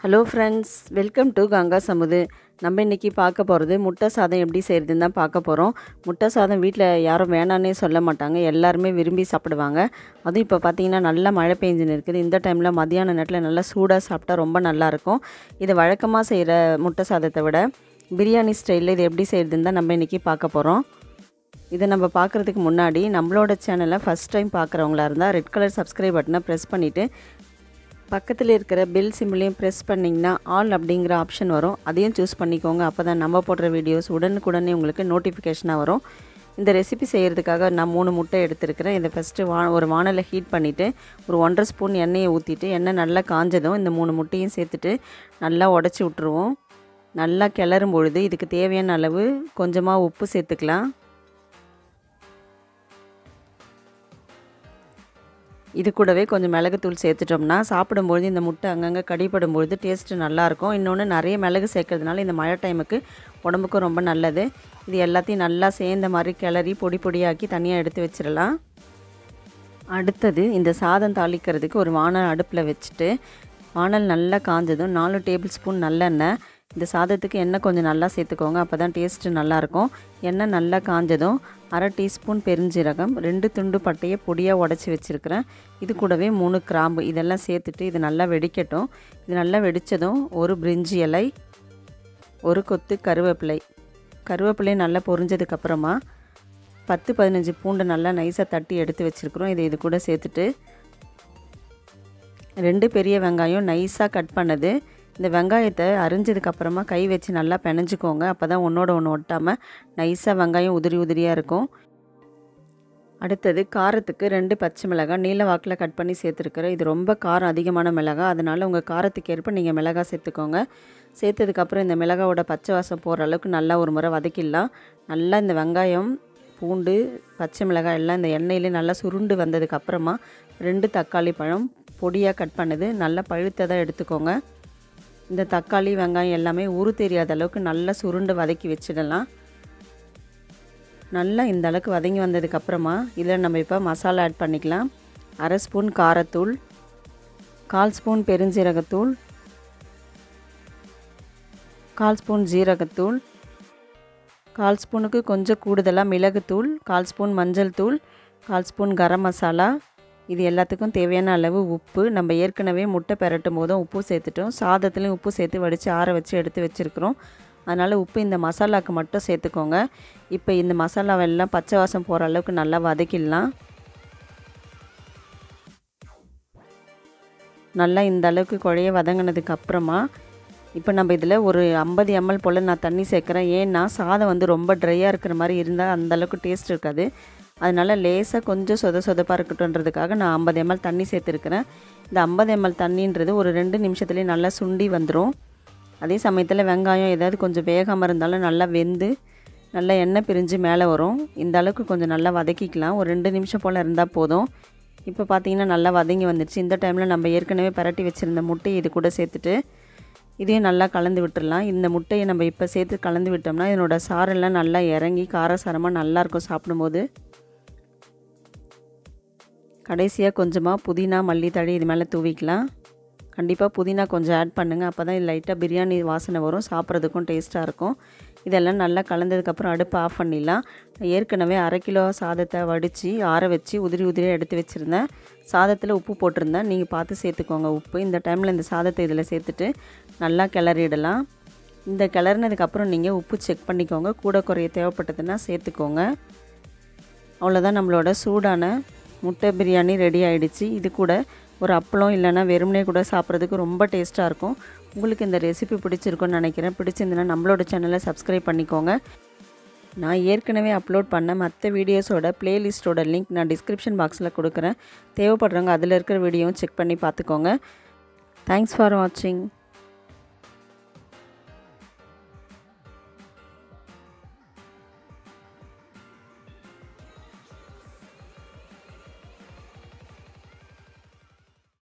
hello friends welcome to Ganga Samudhu நம்ம இன்றைக்கி பார்க்க போகிறது முட்டை சாதம் எப்படி செய்கிறதுன்னு தான் பார்க்க போகிறோம் முட்டை சாதம் வீட்டில் யாரும் வேணான்னே சொல்ல மாட்டாங்க எல்லாருமே விரும்பி சாப்பிடுவாங்க அதுவும் இப்போ பார்த்தீங்கன்னா நல்லா மழை பெஞ்சுன்னு இருக்குது இந்த டைமில் மதியான நேரத்தில் நல்லா சூடாக சாப்பிட்டா ரொம்ப நல்லாயிருக்கும் இது வழக்கமாக செய்கிற முட்டை சாதத்தை விட பிரியாணி ஸ்டைலில் இது எப்படி செய்கிறதுன்னு தான் நம்ம இன்றைக்கி பார்க்க போகிறோம் இதை நம்ம பார்க்குறதுக்கு முன்னாடி நம்மளோட சேனலை ஃபஸ்ட் டைம் பார்க்குறவங்களா இருந்தால் ரெட் கலர் சப்ஸ்கிரைப் பட்டனை ப்ரெஸ் பண்ணிவிட்டு பக்கத்தில் இருக்கிற பெல் சிம்பிளையும் ப்ரெஸ் பண்ணிங்கன்னா ஆல் அப்படிங்கிற ஆப்ஷன் வரும் அதையும் சூஸ் பண்ணிக்கோங்க அப்போ தான் நம்ம போடுற வீடியோஸ் உடனுக்குடனே உங்களுக்கு நோட்டிஃபிகேஷனாக வரும் இந்த ரெசிபி செய்கிறதுக்காக நான் மூணு முட்டை எடுத்துருக்கிறேன் இதை ஃபஸ்ட்டு வா ஒரு வானலை ஹீட் பண்ணிவிட்டு ஒரு ஒன்றரை ஸ்பூன் எண்ணெயை ஊற்றிட்டு எண்ணெய் நல்லா காஞ்சதும் இந்த மூணு முட்டையும் சேர்த்துட்டு நல்லா உடச்சி விட்ருவோம் நல்லா கிளறும் பொழுது இதுக்கு தேவையான அளவு கொஞ்சமாக உப்பு சேர்த்துக்கலாம் இது கூடவே கொஞ்சம் மிளகுத்தூள் சேர்த்துட்டோம்னா சாப்பிடும்பொழுது இந்த முட்டை அங்கங்கே கடிப்படும் பொழுது டேஸ்ட்டு நல்லாயிருக்கும் இன்னொன்று நிறைய மிளகு சேர்க்கறதுனால இந்த மழை டைமுக்கு உடம்புக்கும் ரொம்ப நல்லது இது எல்லாத்தையும் நல்லா சேர்ந்த மாதிரி கிளறி பொடி பொடியாக்கி தனியாக எடுத்து வச்சிடலாம் அடுத்தது இந்த சாதம் தாளிக்கிறதுக்கு ஒரு வானல் அடுப்பில் வச்சுட்டு வானல் நல்லா காஞ்சதும் நாலு டேபிள் ஸ்பூன் நல்லெண்ணெய் இந்த சாதத்துக்கு எண்ணெய் கொஞ்சம் நல்லா சேர்த்துக்கோங்க அப்போ தான் டேஸ்ட்டு நல்லாயிருக்கும் எண்ணெய் நல்லா காஞ்சதும் அரை டீஸ்பூன் பெருஞ்சீரகம் ரெண்டு துண்டு பட்டையை பொடியாக உடச்சி வச்சுருக்கிறேன் இது கூடவே மூணு கிராம்பு இதெல்லாம் சேர்த்துட்டு இது நல்லா வெடிக்கட்டும் இது நல்லா வெடித்ததும் ஒரு பிரிஞ்சி இலை ஒரு கொத்து கருவேப்பிலை கருவேப்பிலை நல்லா பொரிஞ்சதுக்கப்புறமா பத்து பதினஞ்சு பூண்டு நல்லா நைஸாக தட்டி எடுத்து வச்சுருக்குறோம் இதை இது கூட சேர்த்துட்டு ரெண்டு பெரிய வெங்காயம் நைஸாக கட் பண்ணது இந்த வெங்காயத்தை அரிஞ்சதுக்கப்புறமா கை வச்சு நல்லா பிணைஞ்சிக்கோங்க அப்போ தான் ஒன்றோட ஒன்று ஒட்டாமல் நைஸாக வெங்காயம் உதிரி உதிரியாக இருக்கும் அடுத்தது காரத்துக்கு ரெண்டு பச்சை மிளகாய் நீல வாக்கில் கட் பண்ணி சேர்த்துருக்குறேன் இது ரொம்ப காரம் அதிகமான மிளகாய் அதனால் உங்கள் காரத்துக்கு ஏற்ப நீங்கள் மிளகாய் சேர்த்துக்கோங்க சேர்த்ததுக்கப்புறம் இந்த மிளகாவோட பச்சை வாசம் போகிற அளவுக்கு நல்லா ஒரு முறை வதக்கிடலாம் நல்லா இந்த வெங்காயம் பூண்டு பச்சை மிளகாய் எல்லாம் இந்த எண்ணெயிலே நல்லா சுருண்டு வந்ததுக்கப்புறமா ரெண்டு தக்காளி பழம் பொடியாக கட் பண்ணது நல்லா பழுத்ததாக எடுத்துக்கோங்க இந்த தக்காளி வெங்காயம் எல்லாமே உரு தெரியாத அளவுக்கு நல்லா சுருண்டு வதக்கி வச்சிடலாம் நல்லா இந்த அளவுக்கு வதங்கி வந்ததுக்கப்புறமா இதில் நம்ம இப்போ மசாலா ஆட் பண்ணிக்கலாம் அரை ஸ்பூன் காரத்தூள் கால் ஸ்பூன் பெருஞ்சீரகத்தூள் கால் ஸ்பூன் ஜீரகத்தூள் கால் ஸ்பூனுக்கு கொஞ்சம் கூடுதலாக மிளகுத்தூள் கால் ஸ்பூன் மஞ்சள் தூள் கால் ஸ்பூன் கரம் மசாலா இது எல்லாத்துக்கும் தேவையான அளவு உப்பு நம்ம ஏற்கனவே முட்டை பெரட்டும் போதும் உப்பு சேர்த்துட்டோம் சாதத்துலேயும் உப்பு சேர்த்து வடித்து ஆற வச்சு எடுத்து வச்சுருக்குறோம் அதனால் உப்பு இந்த மசாலாவுக்கு மட்டும் சேர்த்துக்கோங்க இப்போ இந்த மசாலாவெல்லாம் பச்சை வாசம் போகிற அளவுக்கு நல்லா வதக்கிடலாம் நல்லா இந்த அளவுக்கு குழைய வதங்கினதுக்கு அப்புறமா இப்போ நம்ம இதில் ஒரு ஐம்பது எம்எல் போல் நான் தண்ணி சேர்க்குறேன் ஏன்னா சாதம் வந்து ரொம்ப ட்ரையாக இருக்கிற மாதிரி இருந்தால் அந்தளவுக்கு டேஸ்ட் இருக்காது அதனால் லேசாக கொஞ்சம் சொத சொதப்பாக இருக்கட்டும்ன்றதுக்காக நான் ஐம்பது எம்எல் தண்ணி சேர்த்துருக்கிறேன் இந்த ஐம்பது எம்எல் தண்ணின்றது ஒரு ரெண்டு நிமிஷத்துலேயே நல்லா சுண்டி வந்துடும் அதே சமயத்தில் வெங்காயம் ஏதாவது கொஞ்சம் வேகாமல் இருந்தாலும் நல்லா வெந்து நல்லா எண்ணெய் பிரிஞ்சு மேலே வரும் இந்த அளவுக்கு கொஞ்சம் நல்லா வதக்கிக்கலாம் ஒரு ரெண்டு நிமிஷம் போல் இருந்தால் போதும் இப்போ பார்த்தீங்கன்னா நல்லா வதங்கி வந்துடுச்சு இந்த டைமில் நம்ம ஏற்கனவே பரட்டி வச்சுருந்த முட்டையை இது கூட சேர்த்துட்டு இதையும் நல்லா கலந்து விட்டுடலாம் இந்த முட்டையை நம்ம இப்போ சேர்த்து கலந்து விட்டோம்னா இதனோட சாரெல்லாம் நல்லா இறங்கி காரசாரமாக நல்லாயிருக்கும் சாப்பிடும்போது கடைசியாக கொஞ்சமாக புதினா மல்லித்தழை இது மேலே தூவிக்கலாம் கண்டிப்பாக புதினா கொஞ்சம் ஆட் பண்ணுங்கள் அப்போ தான் இது லைட்டாக பிரியாணி வாசனை வரும் சாப்பிட்றதுக்கும் டேஸ்ட்டாக இருக்கும் இதெல்லாம் நல்லா கலந்ததுக்கப்புறம் அடுப்பு ஆஃப் பண்ணிடலாம் ஏற்கனவே அரை கிலோ சாதத்தை வடித்து ஆற வச்சு உதிரி உதிரியாக எடுத்து வச்சுருந்தேன் சாதத்தில் உப்பு போட்டிருந்தேன் நீங்கள் பார்த்து சேர்த்துக்கோங்க உப்பு இந்த டைமில் இந்த சாதத்தை இதில் சேர்த்துட்டு நல்லா கிளறிடலாம் இந்த கிளறினதுக்கப்புறம் நீங்கள் உப்பு செக் பண்ணிக்கோங்க கூட குறைய தேவைப்பட்டதுன்னா சேர்த்துக்கோங்க அவ்வளோதான் நம்மளோட சூடான முட்டை பிரியாணி ரெடி ஆகிடுச்சு இது கூட ஒரு அப்பளம் இல்லைன்னா வெறுமனே கூட சாப்பிட்றதுக்கு ரொம்ப டேஸ்ட்டாக இருக்கும் உங்களுக்கு இந்த ரெசிபி பிடிச்சிருக்குன்னு நினைக்கிறேன் பிடிச்சிருந்துன்னா நம்மளோட சேனலை சப்ஸ்கிரைப் பண்ணிக்கோங்க நான் ஏற்கனவே அப்லோட் பண்ண மற்ற வீடியோஸோட ப்ளேலிஸ்ட்டோட லிங்க் நான் டிஸ்கிரிப்ஷன் பாக்ஸில் கொடுக்குறேன் தேவைப்படுறவங்க அதில் இருக்கிற வீடியோவும் செக் பண்ணி பார்த்துக்கோங்க தேங்க்ஸ் ஃபார் வாட்சிங்